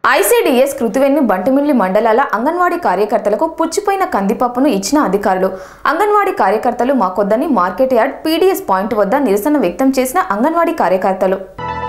ICDS Kruthivennu Bantumilli మండలాల అంగన్వాడీ కార్యకర్తలకు పుచ్చిపోయిన కందిపప్పును ఇచ్చిన అధికారులు అంగన్వాడీ కార్యకర్తలు మాకొద్దని మార్కెట్ యార్డ్ పీడీఎస్ పాయింట్ వద్ద నిరసన వ్యక్తం చేసిన అంగన్వాడీ కార్యకర్తలు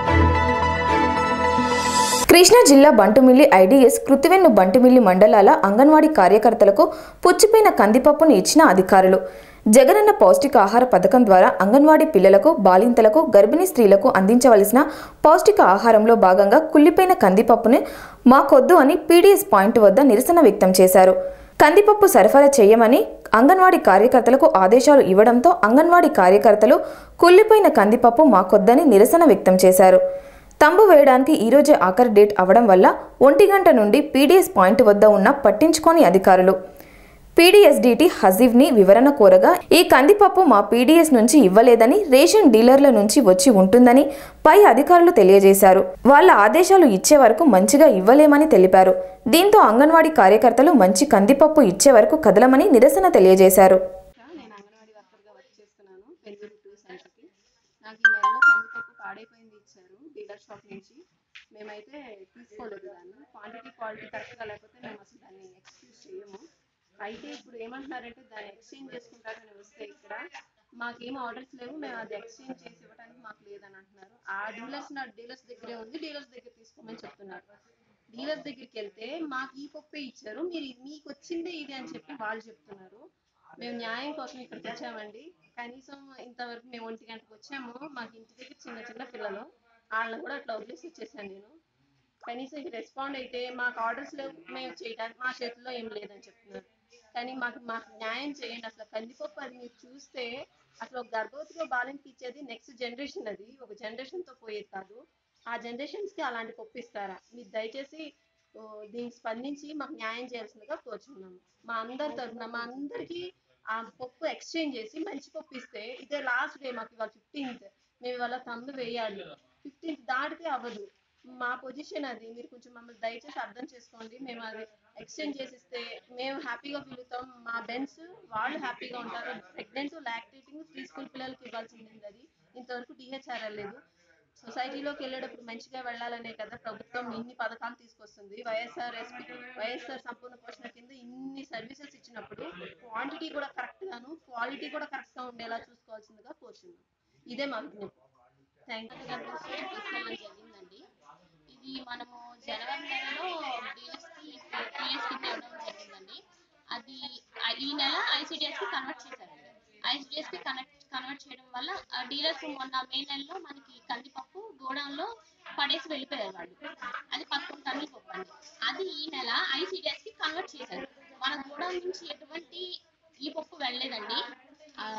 కృష్ణా జిల్లా బంటుమిల్లి ఐడీఎస్ కృతివెన్ను బంటిమిల్లి మండలాల అంగన్వాడీ కార్యకర్తలకు పుచ్చిపోయిన కందిపప్పును ఇచ్చిన అధికారులు జగనన్న పౌష్టికాహార పథకం ద్వారా అంగన్వాడీ పిల్లలకు బాలింతలకు గర్భిణీ స్త్రీలకు అందించవలసిన పౌష్టిక ఆహారంలో భాగంగా కుళ్ళిపోయిన కందిపప్పుని మాకొద్దు అని పీడీఎస్ పాయింట్ వద్ద నిరసన వ్యక్తం చేశారు కందిపప్పు సరఫరా చేయమని అంగన్వాడీ కార్యకర్తలకు ఆదేశాలు ఇవ్వడంతో అంగన్వాడీ కార్యకర్తలు కుళ్ళిపోయిన కందిపప్పు మాకొద్దని నిరసన వ్యక్తం చేశారు తంబు వేయడానికి ఈరోజే ఆఖరి డేట్ అవడం వల్ల ఒంటి గంట నుండి పీడీఎస్ పాయింట్ వద్ద ఉన్న పట్టించుకోని అధికారులు పీడీఎస్డిటి హజీవ్ని వివరణ కోరగా ఈ కందిపప్పు మా పీడీఎస్ నుంచి ఇవ్వలేదని రేషన్ డీలర్ల నుంచి వచ్చి ఉంటుందని పై అధికారులు తెలియజేశారు వాళ్ళ ఆదేశాలు ఇచ్చే వరకు మంచిగా ఇవ్వలేమని తెలిపారు దీంతో అంగన్వాడీ కార్యకర్తలు మంచి కందిపప్పు ఇచ్చే వరకు కదలమని నిరసన తెలియజేశారు నేను అంగన్వాడీ వర్కర్గా వర్క్ చేస్తున్నాను పెనుగురు టూ సెంటర్కి నాకు ఈ నెలలో కందిపప్పు పాడైపోయింది ఇచ్చారు డీలర్ షాప్ నుంచి మేమైతే తీసుకోలేదు దాన్ని క్వాంటిటీ క్వాలిటీ కరెక్ట్గా లేకపోతే మేము అసలు దాన్ని ఎక్స్క్యూజ్ చేయము అయితే ఇప్పుడు ఏమంటున్నారంటే దాన్ని ఎక్స్చేంజ్ చేసుకుంటారని వస్తే ఇక్కడ మాకేం ఆర్డర్స్ లేవు మేము అది ఎక్స్చేంజ్ చేసి ఇవ్వడానికి మాకు లేదని అంటున్నారు ఆ డీలర్స్ నా డీలర్స్ దగ్గరే ఉంది డీలర్స్ దగ్గర తీసుకోమని చెప్తున్నారు డీలర్స్ దగ్గరికి వెళ్తే మాకు ఈ పప్పే ఇచ్చారు మీరు ఇది- మీకు వచ్చిందే ఇది అని చెప్పి వాళ్ళు చెప్తున్నారు మేము న్యాయం కోసం ఇక్కడికి వచ్చామండి కనీసం ఇంతవరకు మేము ఒంటి గంటకు వచ్చాము మాకు ఇంటి దగ్గర చిన్న చిన్న పిల్లలు వాళ్ళని కూడా అట్లా వదిలేసి వచ్చేసాను నేను కనీసం ఇది రెస్పాండ్ అయితే మాకు ఆర్డర్స్ లేవు మేము చేయడానికి మా చేతిలో ఏం లేదని చెప్తున్నారు కానీ మాకు మాకు న్యాయం చేయండి అసలు కందిపప్పు అది మీరు చూస్తే అసలు ఒక గర్భవతిలో బాలింతకి ఇచ్చేది నెక్స్ట్ జనరేషన్ అది ఒక generation తో పోయేది కాదు ఆ generations కి అలాంటి పప్పు ఇస్తారా మీరు దయచేసి ఓ, దీనికి స్పందించి మాకు న్యాయం చేయాల్సిందిగా కోరుచున్నాము మా అందరి తరఫున మా అందరికీ ఆ పప్పు ఎక్స్చేంజ్ చేసి మంచి పప్పు ఇస్తే ఇదే లాస్ట్ డే మాకు ఇవాళ ఫిఫ్టీన్త్ మేము ఇవాళ తమ్ము వేయాలి ఫిఫ్టీన్త్ దాటితే అవ్వదు మా పొజిషన్ అది మీరు కొంచెం మమ్మల్ని దయచేసి అర్థం చేసుకోండి మేము అది ఎక్స్చేంజ్ చేసిస్తే మేము హ్యాపీగా ఫీల్ అవుతాం మా బెన్స్ వాళ్ళు హ్యాపీగా ఉంటారు ప్రెగ్నెంట్ లాక్టేటింగ్ ప్రీ స్కూల్ పిల్లలకి ఇవ్వాల్సింది అది ఇంతవరకు డిహెచ్ఆర్ఎల్ లేదు సొసైటీలోకి వెళ్ళేటప్పుడు మంచిగా వెళ్ళాలనే కదా ప్రభుత్వం ఇన్ని పథకాలు తీసుకొస్తుంది వైఎస్ఆర్ ఎస్పీ వైఎస్ఆర్ సంపూర్ణ పోషణ కింద ఇన్ని సర్వీసెస్ ఇచ్చినప్పుడు క్వాంటిటీ కూడా కరెక్ట్ గాను క్వాలిటీ కూడా కరెక్ట్ గా ఉండేలా చూసుకోవాల్సిందిగా కోరుచున్నాం ఇదే మా విజ్ఞప్తి థ్యాంక్ యూ తీసుకోవడం జరిగిందండి ఇది మనము జనవరి నెలలో డిఎస్కి పిఎస్కి ఇవ్వడం జరిగిందండి అది ఆ ఈ నెల ఐసిడిఎస్ కి కన్వర్ట్ చేశారండి ఐసిడిఎస్ కి కనెక్ట్ కన్వర్ట్ చేయడం వల్ల డీలర్స్ మొన్న మే నెలలో మనకి కందిపప్పు గోడౌన్లో పడేసి వెళ్ళిపోయారు వాళ్ళు అది పదకొండు టన్నుల పప్పు అండి అది ఈ నెల ఐసిడిఎస్ కి కన్వర్ట్ చేశారు మన గోడౌన్ నుంచి ఎటువంటి ఈ పప్పు వెళ్ళలేదండి ఆ,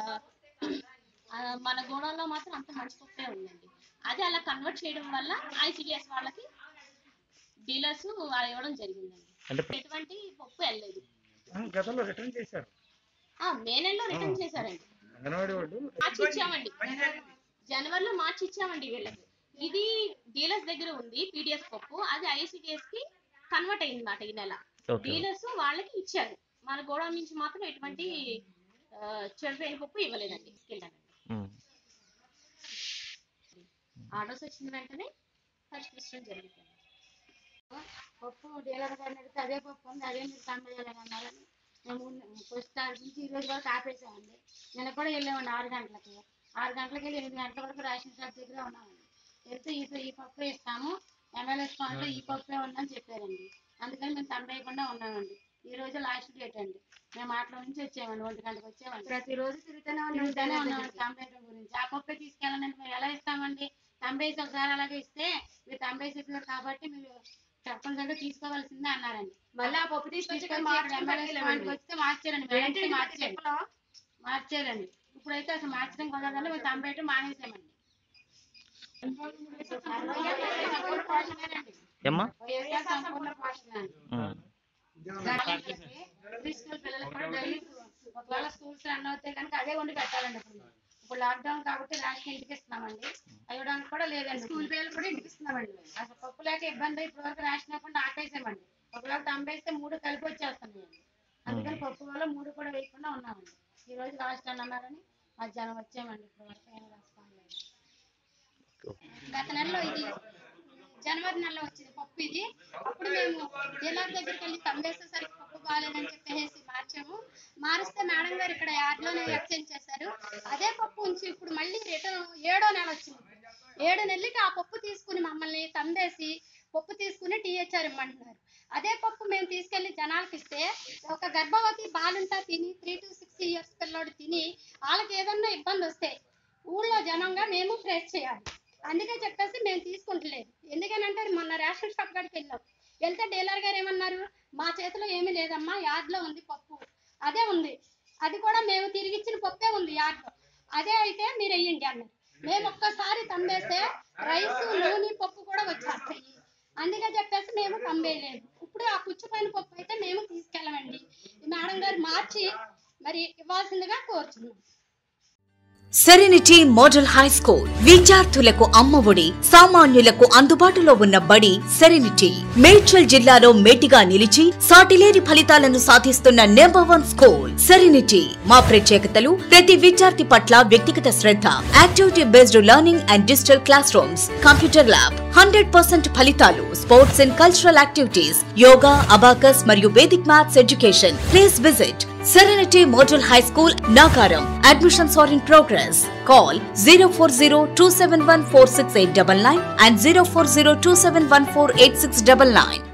ఆ, మన గోడౌన్లో మాత్రం అంత మంచి పప్పే ఉందండి అది అలా కన్వర్ట్ చేయడం వల్ల ఐసిడిఎస్ వాళ్ళకి డీలర్స్ ఇవ్వడం జరిగిందండి అంటే ఎటువంటి పప్పు వెళ్ళలేదు ఆ, గతంలో రిటర్న్ చేశారు ఆ, మే నెలలో రిటర్న్ చేశారండి అంగన్వాడీ వాళ్ళు మార్చి ఇచ్చామండి జనవరిలో మార్చి ఇచ్చామండి వీళ్ళకి ఇది డీలర్స్ దగ్గర ఉంది పీడిఎస్ పప్పు అది ఐసిడిఎస్ కి కన్వర్ట్ అయింది మాట ఈ నెల ఓకే డీలర్స్ వాళ్ళకి ఇచ్చారు మన గోడౌన్ నుంచి మాత్రం ఎటువంటి ఆ, చెడిపోయిన పప్పు ఇవ్వలేదండి తీసుకెళ్ళానండి ఉమ్. ఆర్డర్స్ వచ్చిన వెంటనే పరిష్కరించడం జరుగుతుంది పప్పు డీలర్ గారిని అడిగితే అదే పప్పు ఉంది అదే మీరు కంపెనీలని అన్నారని మేము ఫస్ట్ తారీఖు నుంచి ఈ రోజు వరకు ఆపేసామండి నిన్న కూడా వెళ్ళామండి ఆరు గంటలకి ఆరు గంటలకి వెళ్ళి ఎనిమిది గంటల వరకు రేషన్ షాప్ దగ్గర ఉన్నామండి వెళ్తే ఈ ఈ పప్పు ఇస్తాము ఎమ్మెల్యే స్పాట్లో ఈ పప్పే ఉందని చెప్పారండి అందుకని మేము తంబేయకుండా ఉన్నామండి ఈ రోజు లాస్ట్ డేట్ అండి మేము ఆటల నుంచి వచ్చామండి ఒంటి గంటకు వచ్చామండి ప్రతిరోజు తిరుగుతూనే తిరుగుతూనే ఉన్నామండి తంబేయడం గురించి ఆ పప్పే తీసుకెళ్ళాలంటే మేము ఎలా ఇస్తామండి తంబేసి ఒకసారి అలాగే ఇస్తే మీరు తంబేసి చెప్పారు కాబట్టి మీరు తప్పనిసరిగా తీసుకోవాల్సిందే అన్నారండి మళ్ళీ ఆ పప్పు తీసుకొచ్చి ఇక్కడ తీసుకొచ్చి మార్చి ఎమ్మెల్యే స్పాట్కి వస్తే మార్చారండి మేడం ఏంటి ఇది మార్చారు చెప్పలా? మార్చారండి ఇప్పుడైతే అసలు మార్చడం కుదరదని మేము తంబేయటం మానేసామండి సంపూర్ణ పోషణేనండి. ఏమ్మా వైఎస్ఆర్ సంపూర్ణ పోషణ అండి. ఉమ్. ప్రీ స్కూల్ పిల్లలకు కూడా డైలీ ఒకవేళ స్కూల్స్ రన్ అవుతాయి కనుక అదే వండి పెట్టాలండి ఇప్పుడు మేము. ఇప్పుడు లాక్డౌన్ కాబట్టి రేషన్ ఇంటికి ఇస్తున్నామండి అయ్యడానికి కూడా లేదండి స్కూల్ పిల్లలు కూడా ఇంటికి ఇస్తున్నామండి అసలు పప్పు లేక ఇబ్బంది ఇప్పుడు వరకు రేషన్ ఇవ్వకుండా ఆపేసామండి ఒకవేళ తంబేస్తే మూడు కలిపి వచ్చేస్తున్నాయండి అందుకని పప్పు వల్ల మూడు కూడా వేయకుండా ఉన్నామండి ఈ రోజు లాస్ట్ అని అన్నారని మధ్యాహ్నం వచ్చామండి ఇప్పుడు వరకు ఏం రెస్పాండ్ లేదు ఓకే. గత నెలలో ఇది జనవరి నెలలో వచ్చింది పప్పు ఇది అప్పుడు మేము డీలర్ దగ్గరికి వెళ్ళి తమ్మేసేసరికి పప్పు బాగాలేదని చెప్పేసి మార్చాము మారిస్తే మేడం గారు ఇక్కడ యార్డ్లోనే ఎక్స్చేంజ్ చేశారు అదే పప్పు ఉంచి ఇప్పుడు మళ్ళీ రిటర్న్ ఏడో నెల వచ్చింది ఏడు నెలలకి ఆ పప్పు తీసుకుని మమ్మల్ని తంబేసి పప్పు తీసుకుని టీహెచ్ఆర్ ఇమ్మంటున్నారు అదే పప్పు మేము తీసుకెళ్లి జనాలకి ఇస్తే ఒక గర్భవతి బాలుంటా తిని త్రీ టు సిక్స్ ఇయర్స్ పిల్లోడు తిని వాళ్ళకి ఏదన్నా ఇబ్బంది వస్తే ఊళ్ళో జనంగా మేము ఫేస్ చేయాలి అందుకే చెప్పేసి మేము తీసుకుంటలేదు ఎందుకనంటే మొన్న రేషన్ షాప్ కాడికి వెళ్ళాం వెళ్తే డీలర్ గారు ఏమన్నారు మా చేతిలో ఏమీ లేదమ్మా యార్డ్లో ఉంది పప్పు అదే ఉంది అది కూడా మేము తిరిగిచ్చిన పప్పే ఉంది యార్డ్లో అదే అయితే మీరు వెయ్యండి అన్నారు మేము ఒక్కసారి తమ్మేస్తే రైస్ నూనె పప్పు కూడా వచ్చేస్తాయి అందుకే చెప్పేసి మేము తమ్మేయలేదు ఇప్పుడు ఆ పుచ్చిపోయిన పప్పు అయితే మేము తీసుకెళ్ళమండి ఈ మేడం గారు మార్చి మరి ఇవ్వాల్సిందిగా కోరుచున్నాం సెరెనిటీ మోడల్ హై స్కూల్ విద్యార్థులకు అమ్మఒడి సామాన్యులకు అందుబాటులో ఉన్న బడి సెరెనిటీ మేడ్చల్ జిల్లాలో మేటిగా నిలిచి సాటిలేని ఫలితాలను సాధిస్తున్న నెంబర్ వన్ స్కూల్ సెరెనిటీ మా ప్రత్యేకతలు ప్రతి విద్యార్థి పట్ల వ్యక్తిగత శ్రద్ధ activity based learning and digital classrooms computer lab hundred percent ఫలితాలు sports and cultural activities yoga abacus మరియు Vedic maths education please visit Serenity Model High School, Nagaram. Admissions are in progress. Call 040 and 040 271 8699.